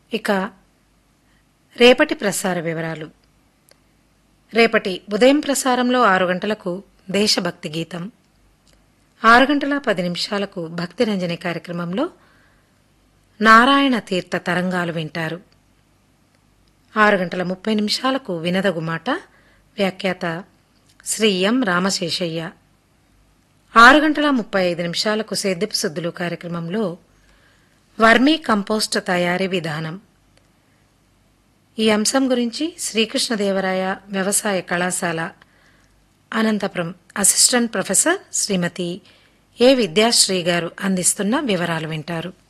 ఇక రేపటి ప్రసార వివరాలు రేపటి ఉదయం ప్రసారంలో ఆరు గంటలకు దేశభక్తి గీతం ఆరు గంటల పది నిమిషాలకు భక్తి రంజని కార్యక్రమంలో నారాయణ తీర్థ తరంగాలు వింటారు ఆరు గంటల ముప్పై నిమిషాలకు వినదగు మాట వ్యాఖ్యాత శ్రీ ఎం రామశేషయ్య ఆరు గంటల ముప్పై ఐదు నిమిషాలకు సేద్యపు సుద్దులు కార్యక్రమంలో వర్మీ కంపోస్ట్ తయారీ విధానం ఈ అంశం గురించి శ్రీకృష్ణదేవరాయ వ్యవసాయ కళాశాల Anantapur assistant professor Shrimati A Vidyasri garu అందిస్తున్న వివరాలు వింటారు